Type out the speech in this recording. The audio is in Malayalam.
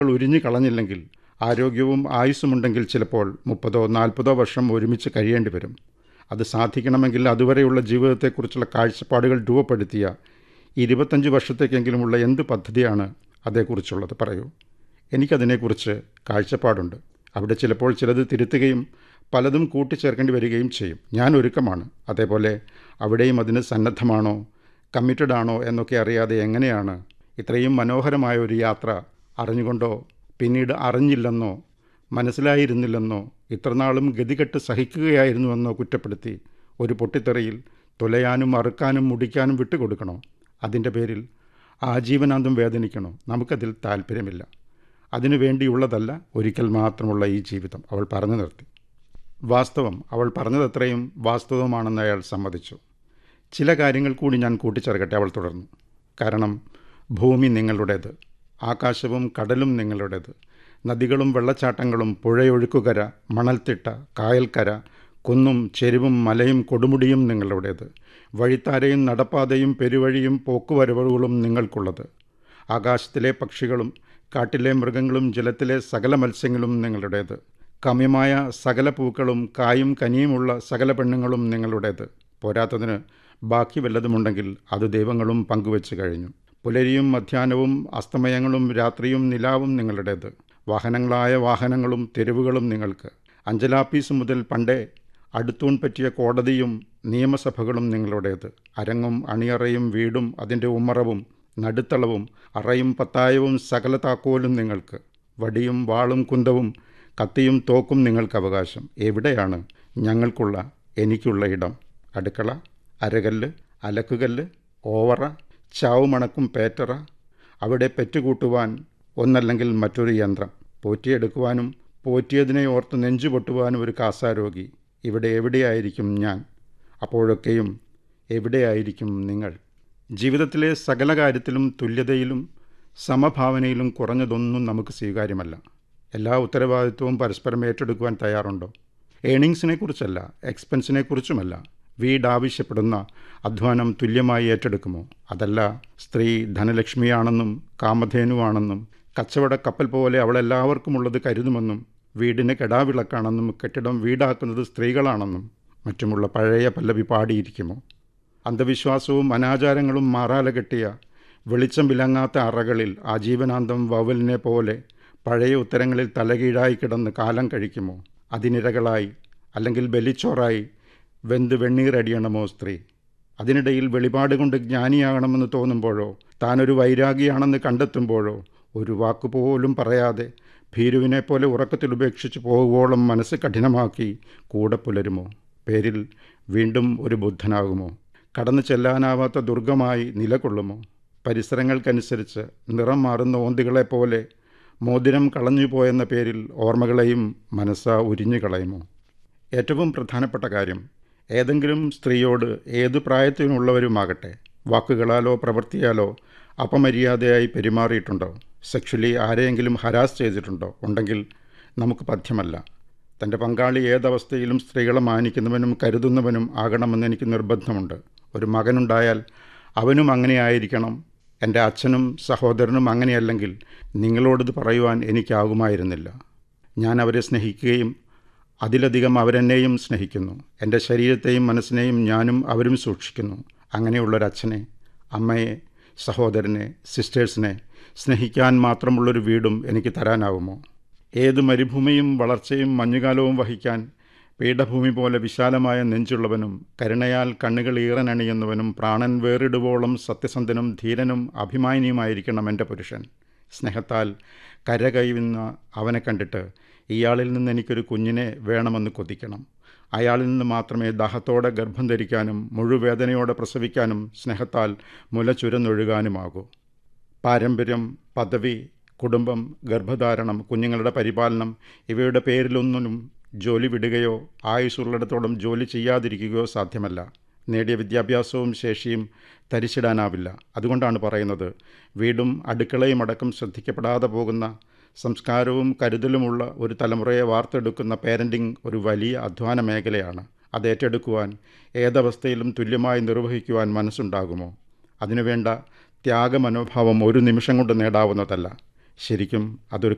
ഉരിഞ്ഞു കളഞ്ഞില്ലെങ്കിൽ ആരോഗ്യവും ആയുസ്സുമുണ്ടെങ്കിൽ ചിലപ്പോൾ മുപ്പതോ നാൽപ്പതോ വർഷം ഒരുമിച്ച് കഴിയേണ്ടി വരും അത് സാധിക്കണമെങ്കിൽ അതുവരെയുള്ള ജീവിതത്തെക്കുറിച്ചുള്ള കാഴ്ചപ്പാടുകൾ രൂപപ്പെടുത്തിയ ഇരുപത്തഞ്ച് വർഷത്തേക്കെങ്കിലുമുള്ള എന്ത് പദ്ധതിയാണ് അതേക്കുറിച്ചുള്ളത് പറയൂ എനിക്കതിനെക്കുറിച്ച് കാഴ്ചപ്പാടുണ്ട് അവിടെ ചിലപ്പോൾ ചിലത് തിരുത്തുകയും പലതും കൂട്ടിച്ചേർക്കേണ്ടി വരികയും ചെയ്യും ഞാൻ ഒരുക്കമാണ് അതേപോലെ അവിടെയും അതിന് സന്നദ്ധമാണോ കമ്മിറ്റഡ് ആണോ എന്നൊക്കെ അറിയാതെ എങ്ങനെയാണ് ഇത്രയും മനോഹരമായ ഒരു യാത്ര അറിഞ്ഞുകൊണ്ടോ പിന്നീട് അറിഞ്ഞില്ലെന്നോ മനസ്സിലായിരുന്നില്ലെന്നോ ഇത്രനാളും ഗതികെട്ട് സഹിക്കുകയായിരുന്നുവെന്നോ കുറ്റപ്പെടുത്തി ഒരു പൊട്ടിത്തെറിയിൽ തുലയാനും അറുക്കാനും മുടിക്കാനും വിട്ടുകൊടുക്കണോ അതിൻ്റെ പേരിൽ ആജീവനാന്തം വേദനിക്കണോ നമുക്കതിൽ താല്പര്യമില്ല അതിനു വേണ്ടിയുള്ളതല്ല ഒരിക്കൽ മാത്രമുള്ള ഈ ജീവിതം അവൾ പറഞ്ഞു നിർത്തി വാസ്തവം അവൾ പറഞ്ഞതത്രയും വാസ്തവമാണെന്ന് അയാൾ സമ്മതിച്ചു ചില കാര്യങ്ങൾ കൂടി ഞാൻ കൂട്ടിച്ചേർക്കട്ടെ അവൾ തുടർന്നു കാരണം ഭൂമി നിങ്ങളുടേത് ആകാശവും കടലും നിങ്ങളുടേത് നദികളും വെള്ളച്ചാട്ടങ്ങളും പുഴയൊഴുക്കുകര മണൽത്തിട്ട കായൽക്കര കുന്നും ചെരുവും മലയും കൊടുമുടിയും നിങ്ങളുടേത് വഴിത്താരയും നടപ്പാതയും പെരുവഴിയും പോക്കുവരവുകളും നിങ്ങൾക്കുള്ളത് ആകാശത്തിലെ പക്ഷികളും കാട്ടിലെ മൃഗങ്ങളും ജലത്തിലെ സകല മത്സ്യങ്ങളും നിങ്ങളുടേത് കമ്യമായ സകല പൂക്കളും കായും കനിയുമുള്ള സകല പെണ്ണുങ്ങളും നിങ്ങളുടേത് പോരാത്തതിന് ബാക്കി വല്ലതുമുണ്ടെങ്കിൽ അത് ദൈവങ്ങളും പങ്കുവെച്ച് കഴിഞ്ഞു പുലരിയും മധ്യാഹ്നവും അസ്തമയങ്ങളും രാത്രിയും നിലാവും നിങ്ങളുടേത് വാഹനങ്ങളായ വാഹനങ്ങളും തെരുവുകളും നിങ്ങൾക്ക് അഞ്ചലാപ്പീസ് മുതൽ പണ്ടേ അടുത്തൂൺ പറ്റിയ കോടതിയും നിയമസഭകളും നിങ്ങളുടേത് അരങ്ങും അണിയറയും വീടും അതിൻ്റെ ഉമ്മറവും നടുത്തളവും അറയും പത്തായവും സകല താക്കോലും നിങ്ങൾക്ക് വടിയും വാളും കുന്തവും കത്തിയും തോക്കും നിങ്ങൾക്ക് അവകാശം എവിടെയാണ് ഞങ്ങൾക്കുള്ള എനിക്കുള്ള ഇടം അടുക്കള അരകല്ല് അലക്കുകല്ല് ഓവറ ചാവുമണക്കും പേറ്ററ അവിടെ പെറ്റുകൂട്ടുവാൻ ഒന്നല്ലെങ്കിൽ മറ്റൊരു യന്ത്രം പോറ്റിയെടുക്കുവാനും പോറ്റിയതിനെ ഓർത്ത് നെഞ്ചു പൊട്ടുവാനും ഒരു കാസാരോഗി ഇവിടെ എവിടെയായിരിക്കും ഞാൻ അപ്പോഴൊക്കെയും എവിടെയായിരിക്കും നിങ്ങൾ ജീവിതത്തിലെ സകല കാര്യത്തിലും തുല്യതയിലും സമഭാവനയിലും കുറഞ്ഞതൊന്നും നമുക്ക് സ്വീകാര്യമല്ല എല്ലാ ഉത്തരവാദിത്വവും പരസ്പരം ഏറ്റെടുക്കുവാൻ തയ്യാറുണ്ടോ ഏണിങ്സിനെ കുറിച്ചല്ല എക്സ്പെൻസിനെ കുറിച്ചുമല്ല വീട് ആവശ്യപ്പെടുന്ന അധ്വാനം തുല്യമായി ഏറ്റെടുക്കുമോ അതല്ല സ്ത്രീ ധനലക്ഷ്മിയാണെന്നും കാമധേനുവാണെന്നും കച്ചവട കപ്പൽ പോലെ അവളെല്ലാവർക്കുമുള്ളത് കരുതുമെന്നും വീടിന് കെടാവിളക്കാണെന്നും കെട്ടിടം വീടാക്കുന്നത് സ്ത്രീകളാണെന്നും മറ്റുമുള്ള പഴയ പല്ലവി പാടിയിരിക്കുമോ അന്ധവിശ്വാസവും അനാചാരങ്ങളും മാറാല കെട്ടിയ വെളിച്ചം വിലങ്ങാത്ത അറകളിൽ ആജീവനാന്തം വവലിനെ പോലെ പഴയ ഉത്തരങ്ങളിൽ തലകീഴായി കിടന്ന് കാലം കഴിക്കുമോ അതിനിരകളായി അല്ലെങ്കിൽ ബലിച്ചോറായി വെന്ത് വെണ്ണീറടിയണമോ സ്ത്രീ അതിനിടയിൽ വെളിപാട് കൊണ്ട് ജ്ഞാനിയാകണമെന്ന് തോന്നുമ്പോഴോ താനൊരു വൈരാഗിയാണെന്ന് കണ്ടെത്തുമ്പോഴോ ഒരു വാക്കുപോലും പറയാതെ ഭീരുവിനെ പോലെ ഉറക്കത്തിൽ ഉപേക്ഷിച്ച് പോകുവോളം മനസ്സ് കഠിനമാക്കി കൂടെ പുലരുമോ പേരിൽ വീണ്ടും ഒരു ബുദ്ധനാകുമോ കടന്നു ചെല്ലാനാവാത്ത ദുർഗമായി നിലകൊള്ളുമോ പരിസരങ്ങൾക്കനുസരിച്ച് നിറം മാറുന്ന ഓന്തികളെപ്പോലെ മോതിരം കളഞ്ഞുപോയെന്ന പേരിൽ ഓർമ്മകളെയും മനസ്സ ഉരിഞ്ഞു കളയുമോ ഏറ്റവും പ്രധാനപ്പെട്ട കാര്യം ഏതെങ്കിലും സ്ത്രീയോട് ഏതു പ്രായത്തിനുള്ളവരുമാകട്ടെ വാക്കുകളാലോ പ്രവൃത്തിയാലോ അപമര്യാദയായി പെരുമാറിയിട്ടുണ്ടോ സെക്ഷലി ആരെയെങ്കിലും ഹരാസ് ചെയ്തിട്ടുണ്ടോ ഉണ്ടെങ്കിൽ നമുക്ക് പഥ്യമല്ല തൻ്റെ പങ്കാളി ഏതവസ്ഥയിലും സ്ത്രീകളെ മാനിക്കുന്നവനും കരുതുന്നവനും ആകണമെന്ന് എനിക്ക് നിർബന്ധമുണ്ട് ഒരു മകനുണ്ടായാൽ അവനും അങ്ങനെ ആയിരിക്കണം എൻ്റെ അച്ഛനും സഹോദരനും അങ്ങനെയല്ലെങ്കിൽ നിങ്ങളോടിത് പറയുവാൻ എനിക്കാകുമായിരുന്നില്ല ഞാൻ അവരെ സ്നേഹിക്കുകയും അതിലധികം അവരെന്നെയും സ്നേഹിക്കുന്നു എൻ്റെ ശരീരത്തെയും മനസ്സിനെയും ഞാനും അവരും സൂക്ഷിക്കുന്നു അങ്ങനെയുള്ളൊരച്ഛനെ അമ്മയെ സഹോദരനെ സിസ്റ്റേഴ്സിനെ സ്നേഹിക്കാൻ മാത്രമുള്ളൊരു വീടും എനിക്ക് തരാനാവുമോ ഏത് മരുഭൂമിയും വളർച്ചയും മഞ്ഞുകാലവും വഹിക്കാൻ പീഠഭൂമി പോലെ വിശാലമായ നെഞ്ചുള്ളവനും കരുണയാൽ കണ്ണുകൾ ഈറനണിയുന്നവനും പ്രാണൻ വേറിടുവോളം സത്യസന്ധനും ധീരനും അഭിമാനിയുമായിരിക്കണം എൻ്റെ പുരുഷൻ സ്നേഹത്താൽ കരകൈവുന്ന അവനെ കണ്ടിട്ട് ഇയാളിൽ നിന്ന് എനിക്കൊരു കുഞ്ഞിനെ വേണമെന്ന് കൊതിക്കണം അയാളിൽ നിന്ന് മാത്രമേ ദാഹത്തോടെ ഗർഭം ധരിക്കാനും മുഴുവേദനയോടെ പ്രസവിക്കാനും സ്നേഹത്താൽ മുല ചുരന്നൊഴുകാനുമാകൂ പാരമ്പര്യം പദവി കുടുംബം ഗർഭധാരണം കുഞ്ഞുങ്ങളുടെ പരിപാലനം ഇവയുടെ പേരിലൊന്നിനും ജോലി വിടുകയോ ആയുസ്സുള്ളിടത്തോളം ജോലി ചെയ്യാതിരിക്കുകയോ സാധ്യമല്ല നേടിയ വിദ്യാഭ്യാസവും ശേഷിയും തരിച്ചിടാനാവില്ല അതുകൊണ്ടാണ് പറയുന്നത് വീടും അടുക്കളയും അടക്കം ശ്രദ്ധിക്കപ്പെടാതെ പോകുന്ന സംസ്കാരവും കരുതലുമുള്ള ഒരു തലമുറയെ വാർത്തെടുക്കുന്ന പേരൻറ്റിംഗ് ഒരു വലിയ അധ്വാന മേഖലയാണ് അത് ഏറ്റെടുക്കുവാൻ ഏതവസ്ഥയിലും തുല്യമായി നിർവഹിക്കുവാൻ മനസ്സുണ്ടാകുമോ അതിനുവേണ്ട ത്യാഗമനോഭാവം ഒരു നിമിഷം കൊണ്ട് നേടാവുന്നതല്ല ശരിക്കും അതൊരു